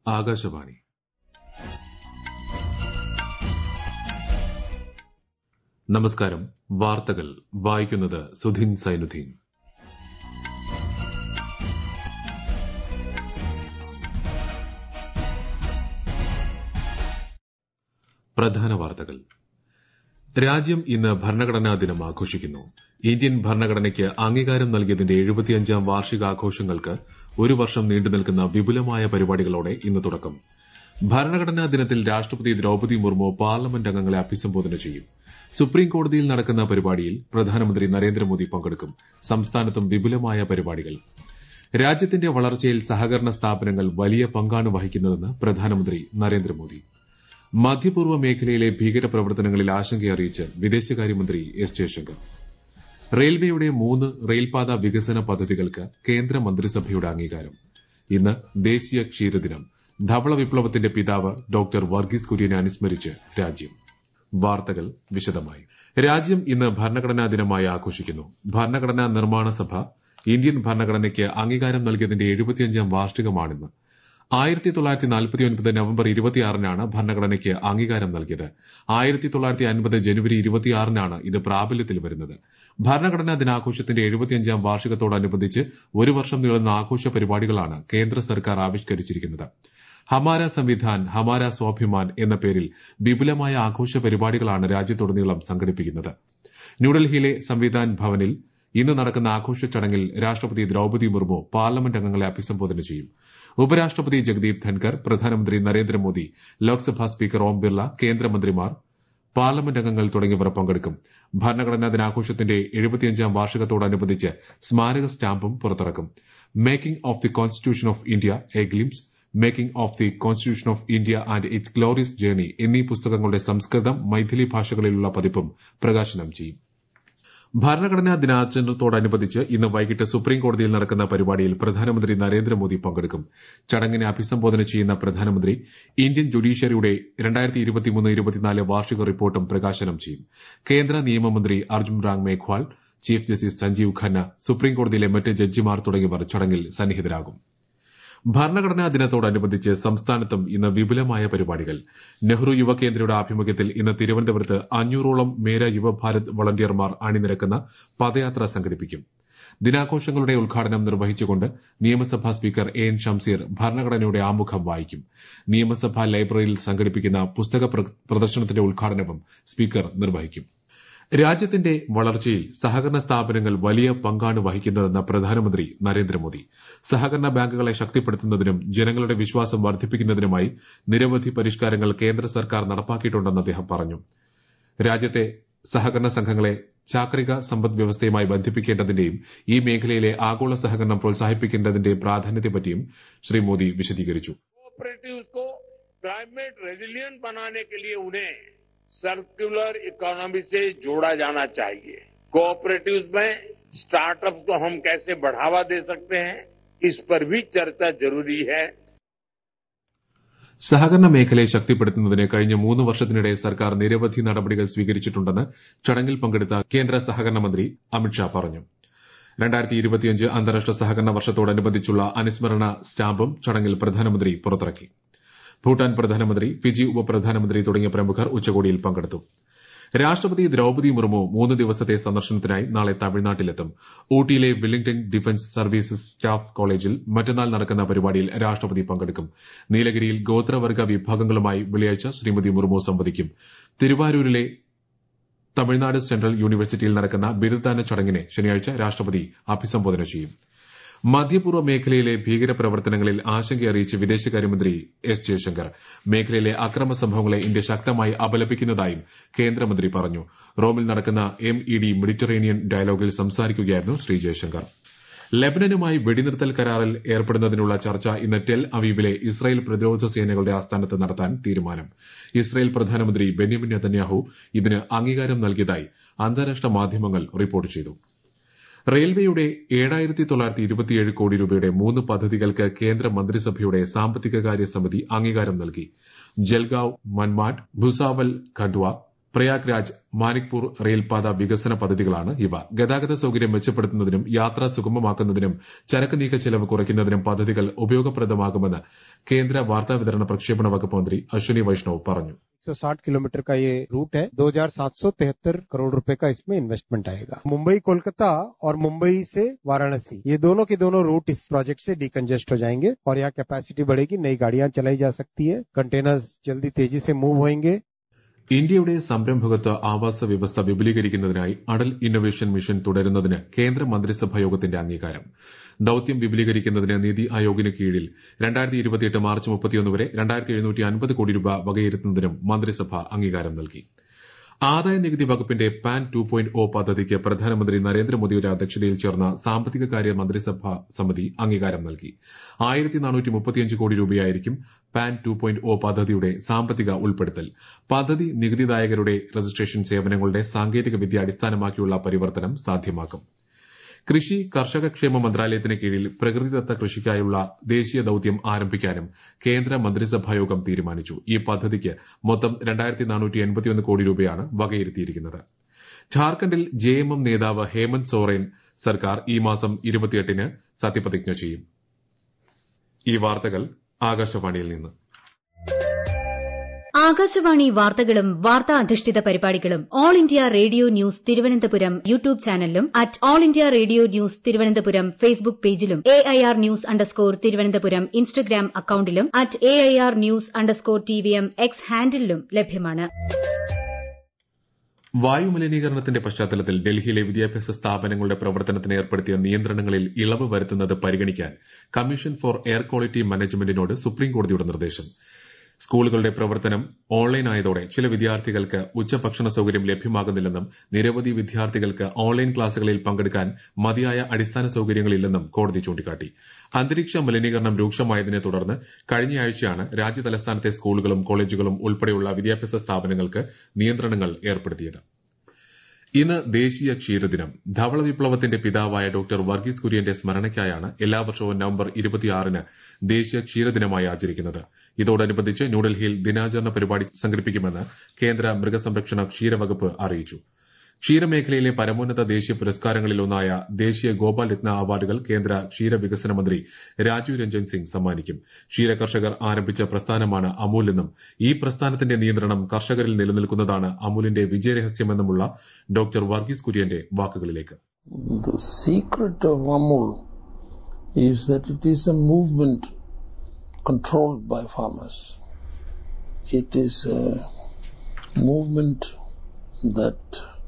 ആകാശവാണി നമസ്കാരം വാർത്തകൾ വായിക്കുന്നത് സുധീൻ സൈനുദ്ദീൻ പ്രധാന വാർത്തകൾ രാജ്യം ഇന്ന് ഭരണഘടനാ ദിനം ആഘോഷിക്കുന്നു ഇന്ത്യൻ ഭരണഘടനയ്ക്ക് അംഗീകാരം നൽകിയതിന്റെ എഴുപത്തിയഞ്ചാം വാർഷികാഘോഷങ്ങൾക്ക് ഒരു വർഷം നീണ്ടുനിൽക്കുന്ന വിപുലമായ പരിപാടികളോടെ ഇന്ന് തുടക്കം ഭരണഘടനാ ദിനത്തിൽ രാഷ്ട്രപതി ദ്രൌപദി മുർമു പാർലമെന്റ് അംഗങ്ങളെ അഭിസംബോധന ചെയ്യും സുപ്രീം കോടതിയിൽ നടക്കുന്ന പരിപാടിയിൽ പ്രധാനമന്ത്രി നരേന്ദ്രമോദി പങ്കെടുക്കും സംസ്ഥാനത്തും വിപുലമായ പരിപാടികൾ രാജ്യത്തിന്റെ വളർച്ചയിൽ സഹകരണ സ്ഥാപനങ്ങൾ വലിയ പങ്കാണ് വഹിക്കുന്നതെന്ന് പ്രധാനമന്ത്രി നരേന്ദ്രമോദി മധ്യപൂർവ്വ മേഖലയിലെ ഭീകരപ്രവർത്തനങ്ങളിൽ ആശങ്കയറിയിച്ച് വിദേശകാര്യമന്ത്രി എസ് ജയശങ്കർ റെയിൽവേയുടെ മൂന്ന് റെയിൽപാത വികസന പദ്ധതികൾക്ക് കേന്ദ്ര മന്ത്രിസഭയുടെ അംഗീകാരം ഇന്ന് ദേശീയ ക്ഷീരദിനം ധവള വിപ്ലവത്തിന്റെ പിതാവ് ഡോക്ടർ വർഗീസ് കുര്യനെ അനുസ്മരിച്ച് രാജ്യം വാർത്തകൾ വിശദമായി രാജ്യം ഇന്ന് ഭരണഘടനാ ദിനമായി ആഘോഷിക്കുന്നു ഭരണഘടനാ നിർമ്മാണ സഭ ഇന്ത്യൻ ഭരണഘടനയ്ക്ക് അംഗീകാരം നൽകിയതിന്റെ എഴുപത്തിയഞ്ചാം വാർഷികമാണിന്ന് ആയിരത്തി തൊള്ളായിരത്തി നാൽപ്പത്തിയൊൻപത് നവംബർ ഇരുപത്തിയാറിനാണ് ഭരണഘടനയ്ക്ക് അംഗീകാരം നൽകിയത് ആയിരത്തി തൊള്ളായിരത്തി അൻപത് ജനുവരി ഇരുപത്തിയാറിനാണ് ഇത് പ്രാബല്യത്തിൽ വരുന്നത് ഭരണഘടനാ ദിനാഘോഷത്തിന്റെ എഴുപത്തിയഞ്ചാം വാർഷികത്തോടനുബന്ധിച്ച് ഒരു വർഷം നീളുന്ന ആഘോഷ പരിപാടികളാണ് കേന്ദ്ര സർക്കാർ ആവിഷ്കരിച്ചിരിക്കുന്നത് ഹമാര സംവിധാൻ ഹമാര സ്വാഭിമാൻ എന്ന പേരിൽ വിപുലമായ ആഘോഷ പരിപാടികളാണ് രാജ്യത്തുടനീളം സംഘടിപ്പിക്കുന്നത് ന്യൂഡൽഹിയിലെ സംവിധാൻ ഭവനിൽ ഇന്ന് നടക്കുന്ന ആഘോഷ ചടങ്ങിൽ രാഷ്ട്രപതി ദ്രൌപദി മുർമു പാർലമെന്റ് അംഗങ്ങളെ അഭിസംബോധന ചെയ്യും ഉപരാഷ്ട്രപതി ജഗദീപ് ധൻകർ പ്രധാനമന്ത്രി നരേന്ദ്രമോദി ലോക്സഭാ സ്പീക്കർ ഓം ബിർള കേന്ദ്രമന്ത്രിമാർ പാർലമെന്റ് അംഗങ്ങൾ തുടങ്ങിയവർ പങ്കെടുക്കും ഭരണഘടനാ ദിനാഘോഷത്തിന്റെ എഴുപത്തിയഞ്ചാം വാർഷികത്തോടനുബന്ധിച്ച് സ്മാരക സ്റ്റാമ്പും പുറത്തിറക്കും making of the constitution of India a glimpse making of the constitution of India and its glorious journey എന്നീ പുസ്തകങ്ങളുടെ സംസ്കൃതം മൈഥിലി ഭാഷകളിലുള്ള പതിപ്പും പ്രകാശനം ചെയ്യും ഭരണഘടനാ ദിനാചരണത്തോടനുബന്ധിച്ച് ഇന്ന് വൈകിട്ട് സുപ്രീം കോടതിയിൽ നടക്കുന്ന പരിപാടിയിൽ പ്രധാനമന്ത്രി നരേന്ദ്രമോദി പങ്കെടുക്കും ചടങ്ങിനെ അഭിസംബോധന ചെയ്യുന്ന പ്രധാനമന്ത്രി ഇന്ത്യൻ ജുഡീഷ്യറിയുടെ വാർഷിക റിപ്പോർട്ടും പ്രകാശനം ചെയ്യും കേന്ദ്ര നിയമമന്ത്രി Arjun Ram Meghwal chief justice Sanjiv Khanna supreme കോടതിയിലെ മറ്റ് ജഡ്ജിമാർ തുടങ്ങിയവർ ചടങ്ങിൽ സന്നിഹിതരാകും ഭരണഘടനാ ദിനത്തോടനുബന്ധിച്ച് സംസ്ഥാനത്തും ഇന്ന് വിപുലമായ പരിപാടികൾ നെഹ്റു യുവകേന്ദ്രയുടെ ആഭിമുഖ്യത്തിൽ ഇന്ന് തിരുവനന്തപുരത്ത് അഞ്ഞൂറോളം മേര യുവഭാരത് വളണ്ടിയർമാർ അണിനിരക്കുന്ന പദയാത്ര സംഘടിപ്പിക്കും ദിനാഘോഷങ്ങളുടെ ഉദ്ഘാടനം നിർവഹിച്ചുകൊണ്ട് നിയമസഭാ സ്പീക്കർ എ എൻ ഷംസീർ ഭരണഘടനയുടെ ആമുഖം വായിക്കും നിയമസഭാ ലൈബ്രറിയിൽ സംഘടിപ്പിക്കുന്ന പുസ്തക പ്രദർശനത്തിന്റെ ഉദ്ഘാടനവും സ്പീക്കർ നിർവഹിക്കും രാജ്യത്തിന്റെ വളർച്ചയിൽ സഹകരണ സ്ഥാപനങ്ങൾ വലിയ പങ്കാണ് വഹിക്കുന്നതെന്ന് പ്രധാനമന്ത്രി നരേന്ദ്രമോദി സഹകരണ ബാങ്കുകളെ ശക്തിപ്പെടുത്തുന്നതിനും ജനങ്ങളുടെ വിശ്വാസം വർദ്ധിപ്പിക്കുന്നതിനുമായി നിരവധി പരിഷ്കാരങ്ങൾ കേന്ദ്ര സർക്കാർ നടപ്പാക്കിയിട്ടുണ്ടെന്ന് അദ്ദേഹം പറഞ്ഞു രാജ്യത്തെ സഹകരണ സംഘങ്ങളെ ചാക്രിക സമ്പദ് വ്യവസ്ഥയുമായി ബന്ധിപ്പിക്കേണ്ടതിന്റെയും ഈ മേഖലയിലെ ആഗോള സഹകരണം പ്രോത്സാഹിപ്പിക്കേണ്ടതിന്റെയും പ്രാധാന്യത്തെപ്പറ്റിയും ശ്രീ മോദി വിശദീകരിച്ചു क्लाइमेट रेजिलियंट बनाने के लिए उन्हें सर्कुलर इकोनॉमी से जोड़ा जाना चाहिए कोऑपरेटिव में स्टार्टअप को हम कैसे बढ़ावा दे सकते हैं इस पर भी चर्चा जरूरी है സഹകരണ മേഖലയെ ശക്തിപ്പെടുത്തുന്നതിന് കഴിഞ്ഞ മൂന്ന് വർഷത്തിനിടെ സർക്കാർ നിരവധി നടപടികൾ സ്വീകരിച്ചിട്ടുണ്ടെന്ന് ചടങ്ങിൽ പങ്കെടുത്ത കേന്ദ്ര സഹകരണ മന്ത്രി അമിത്ഷാ പറഞ്ഞു രണ്ടായിരത്തി ഇരുപത്തിയഞ്ച് അന്താരാഷ്ട്ര സഹകരണ വർഷത്തോടനുബന്ധിച്ചുള്ള അനുസ്മരണ സ്റ്റാമ്പും ചടങ്ങിൽ പ്രധാനമന്ത്രി പുറത്തിറക്കി ഭൂട്ടാൻ പ്രധാനമന്ത്രി ഫിജി ഉപപ്രധാനമന്ത്രി തുടങ്ങിയ പ്രമുഖർ ഉച്ചകോടിയിൽ പങ്കെടുത്തു രാഷ്ട്രപതി ദ്രൌപദി മുർമു മൂന്ന് ദിവസത്തെ സന്ദർശനത്തിനായി നാളെ തമിഴ്നാട്ടിലെത്തും ഊട്ടിയിലെ വില്ലിംഗ്ടൺ ഡിഫൻസ് സർവീസസ് സ്റ്റാഫ് കോളേജിൽ മറ്റന്നാൾ നടക്കുന്ന പരിപാടിയിൽ രാഷ്ട്രപതി പങ്കെടുക്കും നീലഗിരിയിൽ ഗോത്രവർഗ വിഭാഗങ്ങളുമായി വെള്ളിയാഴ്ച ശ്രീമതി മുർമു സംവദിക്കും തിരുവാരൂരിലെ തമിഴ്നാട് സെൻട്രൽ യൂണിവേഴ്സിറ്റിയിൽ നടക്കുന്ന ബിരുദദാന ചടങ്ങിനെ ശനിയാഴ്ച രാഷ്ട്രപതി അഭിസംബോധന ചെയ്യും മധ്യപൂർവ്വ മേഖലയിലെ ഭീകരപ്രവർത്തനങ്ങളിൽ ആശങ്കയറിയിച്ച് വിദേശകാര്യമന്ത്രി എസ് ജയശങ്കർ മേഖലയിലെ അക്രമ സംഭവങ്ങളെ ഇന്ത്യ ശക്തമായി അപലപിക്കുന്നതായും കേന്ദ്രമന്ത്രി പറഞ്ഞു റോമിൽ നടക്കുന്ന എം ഇ ഡി മെഡിറ്ററേനിയൻ ഡയലോഗിൽ സംസാരിക്കുകയായിരുന്നു ശ്രീ ജയശങ്കർ ലബനനുമായി വെടിനിർത്തൽ കരാറിൽ ഏർപ്പെടുന്നതിനുള്ള ചർച്ച ഇന്ന് ടെൽ അവീവിലെ ഇസ്രായേൽ പ്രതിരോധ സേനകളുടെ ആസ്ഥാനത്ത് നടത്താൻ തീരുമാനം ഇസ്രായേൽ പ്രധാനമന്ത്രി ബെന്യാമിൻ നെതന്യാഹു ഇതിന് അംഗീകാരം നൽകിയതായി അന്താരാഷ്ട്ര മാധ്യമങ്ങൾ റിപ്പോർട്ട് ചെയ്തു റെയിൽവേയുടെ ഏഴായിരത്തി തൊള്ളായിരത്തി ഇരുപത്തിയേഴ് കോടി രൂപയുടെ മൂന്ന് പദ്ധതികൾക്ക് കേന്ദ്ര മന്ത്രിസഭയുടെ സാമ്പത്തിക കാര്യ സമിതി അംഗീകാരം നൽകി ജൽഗാവ് മൻമാഡ് ഭുസാവൽ ഖണ്ഡ്വ പ്രയാഗ്രാജ് മാനിക്പൂർ റെയിൽപാത വികസന പദ്ധതികളാണ് ഇവ ഗതാഗത സൌകര്യം മെച്ചപ്പെടുത്തുന്നതിനും യാത്ര സുഗമമാക്കുന്നതിനും ചരക്ക് നീക്ക ചെലവ് കുറയ്ക്കുന്നതിനും പദ്ധതികൾ ഉപയോഗപ്രദമാകുമെന്ന് കേന്ദ്ര വാർത്താവിതരണ പ്രക്ഷേപണ വകുപ്പ് മന്ത്രി അശ്വനി വൈഷ്ണവ് പറഞ്ഞു 160 किलोमीटर का ये रूट है 2773 करोड़ रुपए का इसमें इन्वेस्टमेंट आएगा मुंबई कोलकाता और मुंबई से वाराणसी ये दोनों के दोनों रूट इस प्रोजेक्ट से डिकंजेस्ट हो जाएंगे और यहाँ कैपेसिटी बढ़ेगी नई गाड़ियां चलाई जा सकती है कंटेनर्स जल्दी तेजी से मूव होंगे ഇന്ത്യയുടെ സംരംഭകത്വ ആവാസ വ്യവസ്ഥ വിപുലീകരിക്കുന്നതിനായി അടൽ ഇന്നൊവേഷൻ മിഷൻ തുടരുന്നതിന് കേന്ദ്ര മന്ത്രിസഭാ യോഗത്തിന്റെ അംഗീകാരം ദൌത്യം വിപുലീകരിക്കുന്നതിന് നീതി ആയോഗിന് കീഴിൽ മാർച്ച് മുപ്പത്തിയൊന്ന് വരെ കോടി രൂപ വകയിരുത്തുന്നതിനും മന്ത്രിസഭ അംഗീകാരം നൽകി ആദായ നികുതി വകുപ്പിന്റെ പാൻ ടു പോയിന്റ് ഒ പദ്ധതിക്ക് പ്രധാനമന്ത്രി നരേന്ദ്രമോദിയുടെ അധ്യക്ഷതയിൽ ചേർന്ന സാമ്പത്തിക കാര്യ മന്ത്രിസഭാ സമിതി അംഗീകാരം നൽകി കോടി രൂപയായിരിക്കും പാൻ ടു പോയിന്റ് ഒ പദ്ധതിയുടെ സാമ്പത്തിക ഉൾപ്പെടുത്തൽ പദ്ധതി നികുതിദായകരുടെ രജിസ്ട്രേഷൻ സേവനങ്ങളുടെ സാങ്കേതിക വിദ്യ അടിസ്ഥാനമാക്കിയുള്ള പരിവർത്തനം സാധ്യമാക്കും കൃഷി കർഷക ക്ഷേമ മന്ത്രാലയത്തിന് കീഴിൽ പ്രകൃതിദത്ത കൃഷിക്കായുള്ള ദേശീയ ദൌത്യം ആരംഭിക്കാനും കേന്ദ്ര മന്ത്രിസഭായോഗം തീരുമാനിച്ചു ഈ പദ്ധതിക്ക് മൊത്തം കോടി രൂപയാണ് വകയിരുത്തിയിരിക്കുന്നത് ഝാർഖണ്ഡിൽ ജെഎംഎം നേതാവ് ഹേമന്ത് സോറൻ സർക്കാർ ഈ മാസം ഇരുപത്തിയെട്ടിന് സത്യപ്രതിജ്ഞ ചെയ്യും ഈ വാർത്തകൾ ആകാശവാണിയിൽ നിന്ന് ആകാശവാണി വാർത്തകളും വാർത്താ അധിഷ്ഠിത പരിപാടികളും All India Radio news Thiruvananthapuram YouTube ചാനലിലും at All India Radio news Thiruvananthapuram Facebook പേജിലും A I R news underscore Thiruvananthapuram Instagram അക്കൌണ്ടിലും at A I R news underscore T V M X ഹാൻഡിലും ലഭ്യമാണ് വായു മലിനീകരണത്തിന്റെ പശ്ചാത്തലത്തിൽ ഡൽഹിയിലെ വിദ്യാഭ്യാസ സ്ഥാപനങ്ങളുടെ പ്രവർത്തനത്തിന് ഏർപ്പെടുത്തിയ നിയന്ത്രണങ്ങളിൽ ഇളവ് വരുത്തുന്നത് പരിഗണിക്കാൻ കമ്മീഷൻ ഫോർ എയർ ക്വാളിറ്റി മാനേജ്മെന്റിനോട് സുപ്രീംകോടതിയുടെ നിർദ്ദേശം സ്കൂളുകളുടെ പ്രവർത്തനം ഓൺലൈൻ ആയതോടെ ചില വിദ്യാർത്ഥികൾക്ക് ഉച്ചഭക്ഷണ സൌകര്യം ലഭ്യമാകുന്നില്ലെന്നും നിരവധി വിദ്യാർത്ഥികൾക്ക് ഓൺലൈൻ ക്ലാസുകളിൽ പങ്കെടുക്കാൻ മതിയായ അടിസ്ഥാന സൌകര്യങ്ങളില്ലെന്നും കോടതി ചൂണ്ടിക്കാട്ടി അന്തരീക്ഷ മലിനീകരണം രൂക്ഷമായതിനെ തുടർന്ന് കഴിഞ്ഞയാഴ്ചയാണ് രാജ്യതലസ്ഥാനത്തെ സ്കൂളുകളും കോളേജുകളും ഉൾപ്പെടെയുള്ള വിദ്യാഭ്യാസ സ്ഥാപനങ്ങൾക്ക് നിയന്ത്രണങ്ങൾ ഏർപ്പെടുത്തിയത് ഇന്ന് ദേശീയ ക്ഷീരദിനം ധവള വിപ്ലവത്തിന്റെ പിതാവായ ഡോക്ടർ വർഗീസ് കുര്യന്റെ സ്മരണയ്ക്കായാണ് എല്ലാ വർഷവും നവംബർ ഇരുപത്തിയാറിന് ദേശീയ ക്ഷീരദിനമായി ആചരിക്കുന്നത് ഇതോടനുബന്ധിച്ച് ന്യൂഡൽഹിയിൽ ദിനാചരണ പരിപാടി സംഘടിപ്പിക്കുമെന്ന് കേന്ദ്ര മൃഗസംരക്ഷണ ക്ഷീരവകുപ്പ് അറിയിച്ചു ക്ഷീരമേഖലയിലെ പരമോന്നത ദേശീയ പുരസ്കാരങ്ങളിലൊന്നായ ദേശീയ ഗോപാൽ രത്ന അവാർഡുകൾ കേന്ദ്ര ക്ഷീരവികസന മന്ത്രി രാജീവ് രഞ്ജൻ സിംഗ് സമ്മാനിക്കും ക്ഷീര കർഷകർ ആരംഭിച്ച പ്രസ്ഥാനമാണ് അമൂൽ എന്നും ഈ പ്രസ്ഥാനത്തിന്റെ നിയന്ത്രണം കർഷകരിൽ നിലനിൽക്കുന്നതാണ് അമൂലിന്റെ വിജയരഹസ്യമെന്നുമുള്ള ഡോക്ടർ വർഗീസ് കുര്യന്റെ വാക്കുകളിലേക്ക് The secret of Amul is that it is a movement controlled by farmers. It is a movement that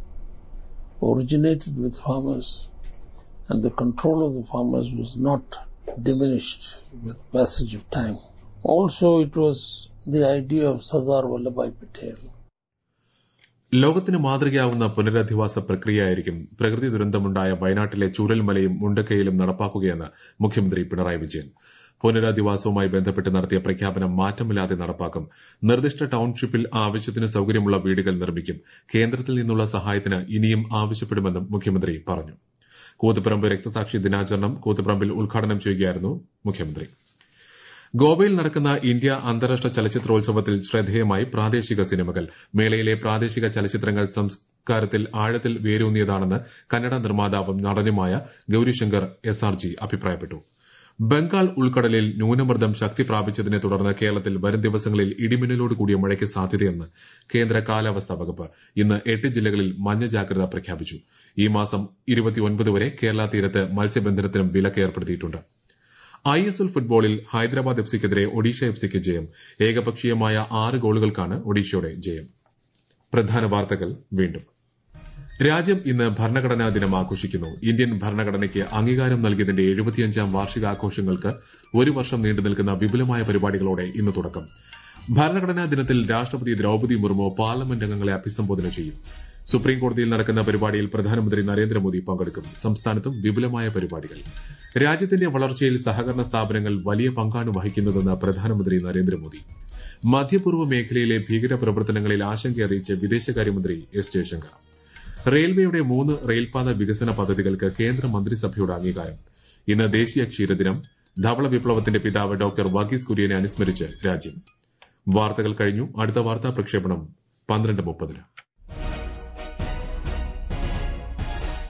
originated with farmers and the control of the farmers was not diminished with passage of time. Also, it was the idea of Sardar Vallabhai Patel. ലോകത്തിന് മാതൃകയാവുന്ന പുനരധിവാസ പ്രക്രിയയായിരിക്കും പ്രകൃതി ദുരന്തമുണ്ടായ വയനാട്ടിലെ ചൂരൽമലയും മുണ്ടക്കയിലും നടപ്പാക്കുകയെന്ന് മുഖ്യമന്ത്രി പിണറായി വിജയൻ പുനരധിവാസവുമായി ബന്ധപ്പെട്ട് നടത്തിയ പ്രഖ്യാപനം മാറ്റമില്ലാതെ നടപ്പാക്കും നിർദ്ദിഷ്ട ടൌൺഷിപ്പിൽ ആവശ്യത്തിന് സൌകര്യമുള്ള വീടുകൾ നിർമ്മിക്കും കേന്ദ്രത്തിൽ നിന്നുള്ള സഹായത്തിന് ഇനിയും ആവശ്യപ്പെടുമെന്നും മുഖ്യമന്ത്രി പറഞ്ഞു കൂത്തുപറമ്പ് രക്തസാക്ഷി ദിനാചരണം കൂത്തുപറമ്പിൽ ഉദ്ഘാടനം ചെയ്യുകയായിരുന്നു മുഖ്യമന്ത്രി ഗോവയിൽ നടക്കുന്ന ഇന്ത്യ അന്താരാഷ്ട്ര ചലച്ചിത്രോത്സവത്തിൽ ശ്രദ്ധേയമായി പ്രാദേശിക സിനിമകൾ മേളയിലെ പ്രാദേശിക ചലച്ചിത്രങ്ങൾ സംസ്കാരത്തിൽ ആഴത്തിൽ വേരൂന്നിയതാണെന്ന് കന്നഡ നിർമ്മാതാവും നടനുമായ ഗൌരിശങ്കർ എസ് ആർ ജി അഭിപ്രായപ്പെട്ടു ബംഗാൾ ഉൾക്കടലിൽ ന്യൂനമർദ്ദം ശക്തി പ്രാപിച്ചതിനെ തുടർന്ന് കേരളത്തിൽ വരും ദിവസങ്ങളിൽ ഇടിമിന്നലോട് കൂടിയ മഴയ്ക്ക് സാധ്യതയെന്ന് കേന്ദ്ര കാലാവസ്ഥാ വകുപ്പ് ഇന്ന് എട്ട് ജില്ലകളിൽ മഞ്ഞ ജാഗ്രത പ്രഖ്യാപിച്ചു ഈ മാസം വരെ കേരള തീരത്ത് മത്സ്യബന്ധനത്തിനും വിലക്ക് ഏർപ്പെടുത്തിയിട്ടുണ്ട് ഐ എസ് എൽ ഫുട്ബോളിൽ ഹൈദരാബാദ് എഫ് സിക്കെതിരെ ഒഡീഷ എഫ് സിക്ക് ജയം ഏകപക്ഷീയമായ ആറ് ഗോളുകൾക്കാണ് ഒഡീഷയുടെ ജയം പ്രധാന വാർത്തകൾ വീണ്ടും രാജ്യം ഇന്ന് ഭരണഘടനാ ദിനം ആഘോഷിക്കുന്നു ഇന്ത്യൻ ഭരണഘടനയ്ക്ക് അംഗീകാരം നൽകിയതിന്റെ എഴുപത്തിയഞ്ചാം വാർഷികാഘോഷങ്ങൾക്ക് ഒരു വർഷം നീണ്ടുനിൽക്കുന്ന വിപുലമായ പരിപാടികളോടെ ഇന്ന് തുടക്കം ഭരണഘടനാ ദിനത്തിൽ രാഷ്ട്രപതി ദ്രൌപതി മുർമു പാർലമെന്റ് അംഗങ്ങളെ അഭിസംബോധന ചെയ്യും സുപ്രീംകോടതിയിൽ നടക്കുന്ന പരിപാടിയിൽ പ്രധാനമന്ത്രി നരേന്ദ്രമോദി പങ്കെടുക്കും സംസ്ഥാനത്തും വിപുലമായ പരിപാടികൾ രാജ്യത്തിന്റെ വളർച്ചയിൽ സഹകരണ സ്ഥാപനങ്ങൾ വലിയ പങ്കാണ് വഹിക്കുന്നതെന്ന് പ്രധാനമന്ത്രി നരേന്ദ്രമോദി മധ്യപൂർവ്വ മേഖലയിലെ ഭീകരപ്രവർത്തനങ്ങളിൽ ആശങ്കയറിയിച്ച് വിദേശകാര്യമന്ത്രി എസ് ജയശങ്കർ റെയിൽവേയുടെ മൂന്ന് റെയിൽപാത വികസന പദ്ധതികൾക്ക് കേന്ദ്ര മന്ത്രിസഭയുടെ അംഗീകാരം ഇന്ന് ദേശീയ ക്ഷീരദിനം ധവള വിപ്ലവത്തിന്റെ പിതാവ് ഡോക്ടർ വർഗീസ് കുര്യനെ അനുസ്മരിച്ച് രാജ്യം വാർത്തകൾ കഴിഞ്ഞു അടുത്ത വാർത്താ പ്രക്ഷേപണം പന്ത്രണ്ട് മുപ്പതിന്